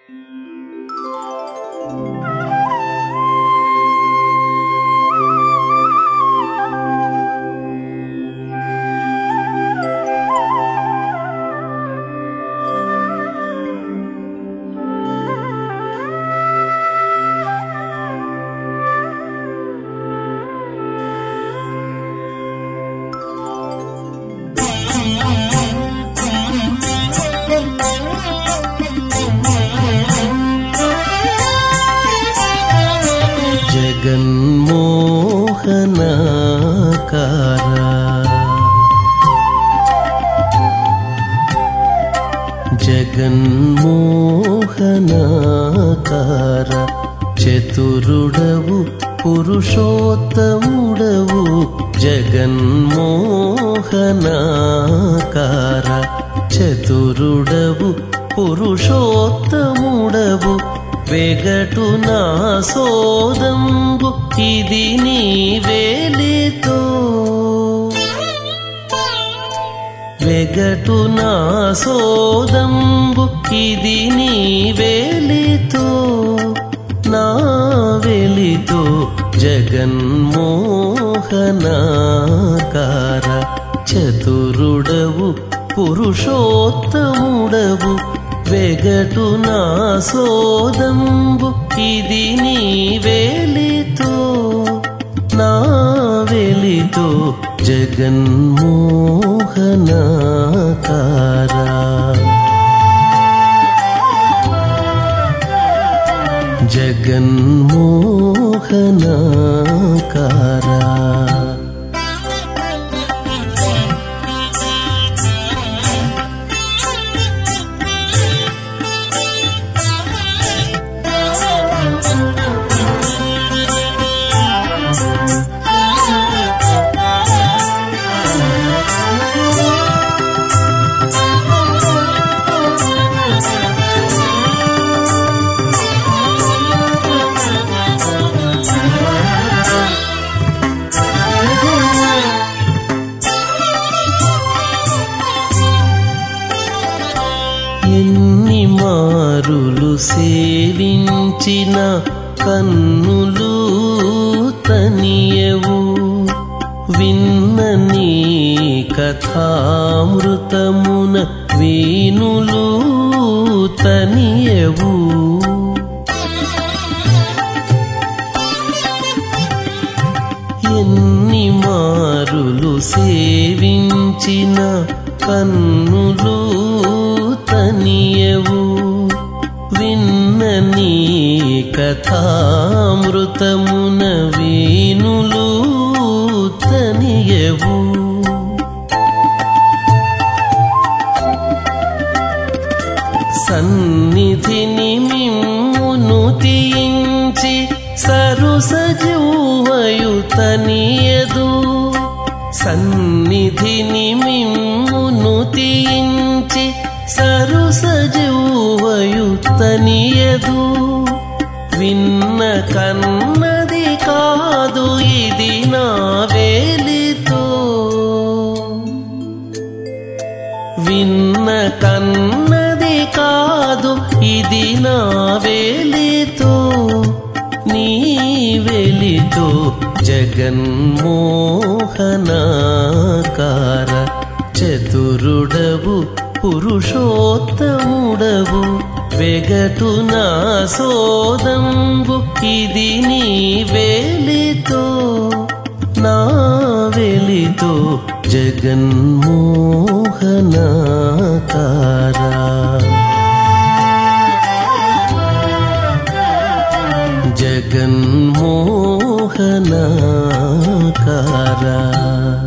జగన్మోహనాకార జగన్మోహనాకార చతురుడవు పురుషోత్తముడవు జగన్మోహనాకార చతురుడవు పురుషోత్తముడవు వెగటు నా సోదంబు ఇది నీ వేలితో వెగటు నా సోదంబు ఇది నీ వేలితో నా వెలితో జగన్మోహనాకార చతురుడవు పురుషోత్తముడవు వెగటు నా సోదంబు ఇది నీ వేలితో నా వెలితో జగన్మోహనాకార జగన్మోహనాకార ఎన్ని మారులు సేవించిన కన్నులు తనియవు విన్న నీ కథామృతమున వీనులు తనియవు ఎన్ని మారులు సేవించిన కన్నులు తనియవు విన్న నీ కథామృతమున వీనులు తనియవు సన్నిధిని మిమ్మును తీయించి సరుసజువయు తనియదు సన్నిధిని మిమ్మును తీయించి సరుసజువయు తనియదు విన్న కన్నది కాదు ఇది నా వేలితో విన్న కన్నది కాదు ఇది నా వేలితో నీ వెలితో జగన్మోహనాకార చతురుడవు పురుషోత్తముడవు వెగటు నా సోదంబు ఇది నీ వేలితో నా వెలితో జగన్మోహనాకార జగన్మోహనాకార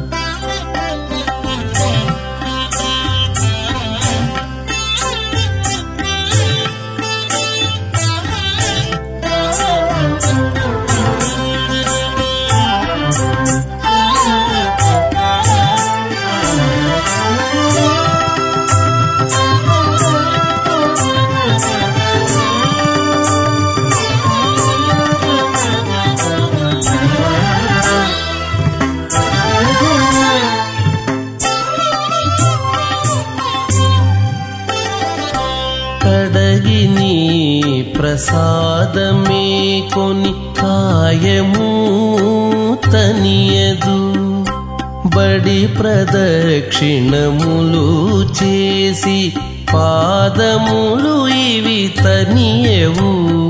కడగి నీ ప్రసాదమే కొని కాయము తనియదు బడి ప్రదక్షిణములు చేసి పాదములు ఇవి తనియవు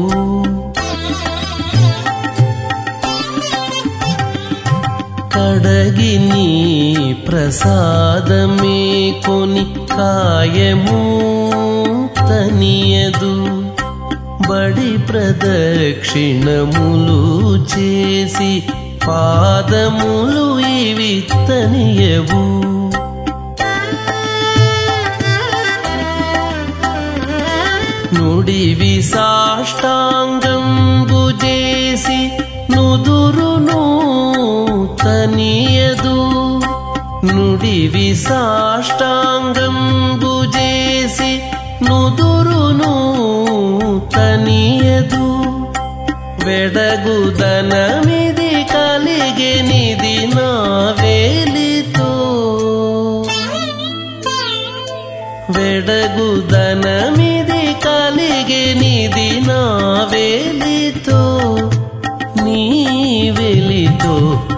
కడగి నీ ప్రసాదమే కొని కాయము తనియదు బడి ప్రదక్షిణములు చేసి పాదములు ఇవి తనియవు నుడివి సాష్టాంగంబు చేసి నుదురును తనియదు నుడివి సాష్టాంగంబు చేసి నుదురును తనియదు వెడగుదనమిది కలిగెనిది నా వేలితో వెడగుదనమిది కలిగెనిది నా వేలితో నీ వెలితో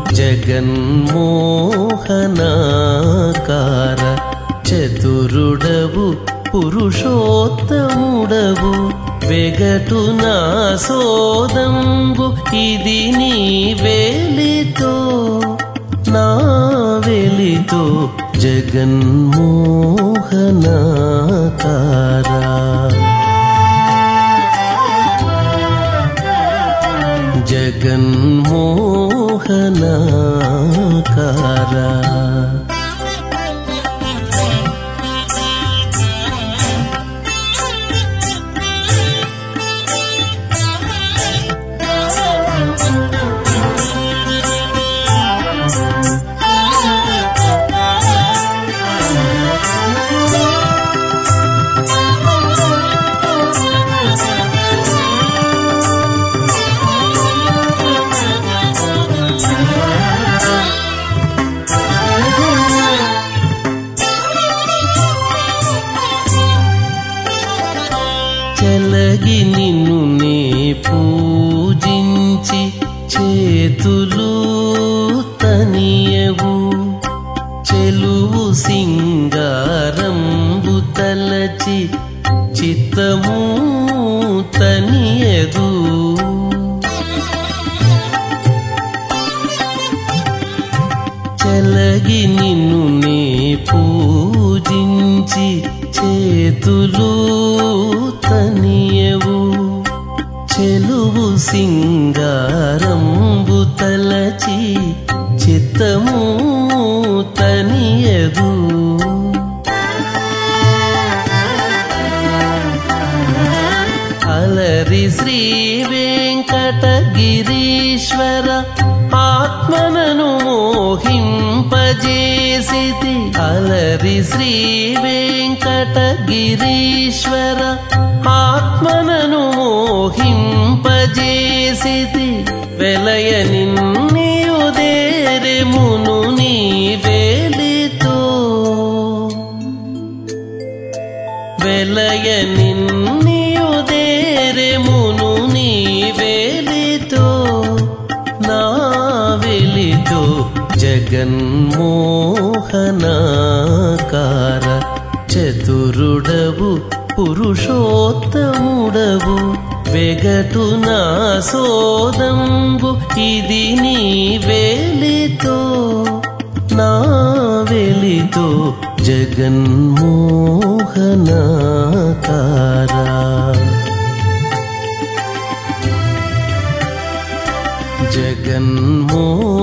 జగన్మోహనాకార చతురుడవు పురుషోత్తముడవు వెగటు నా సోదంబు ఇది నీ వేలితో నా వెలితో జగన్మోహనాకారా జగన్మోహనాకారా చెలగి నిన్ను నే పూజించి చేతులు తనియవు చెలువు సింగారంబు తలచి చిత్తము తనియదు చెలగి నిన్ను నే పూజించి చేతులు తనియవు చెలువు సింగారంబు తలచి చిత్తము తనియదు అలరి శ్రీ వెంకటగిరీశ్వర ఆత్మనను మోహింపజేసితి అలరి శ్రీ వెంకటగిరీశ్వర ఆత్మనను మోహింపజేసితి వెలయ నిన్నియుదేరెమును నీ వేలితో వెలయ నిన్నియుదేరెమును నీ వేలితో నా వెలితో జగన్మోహనాకార చతురుడవు పురుషోత్తముడవు వెగటు నా సోదంబు ఇది నీ వేలితో నా వెలితో జగన్మోహనాకారా జగన్మోహనాకారా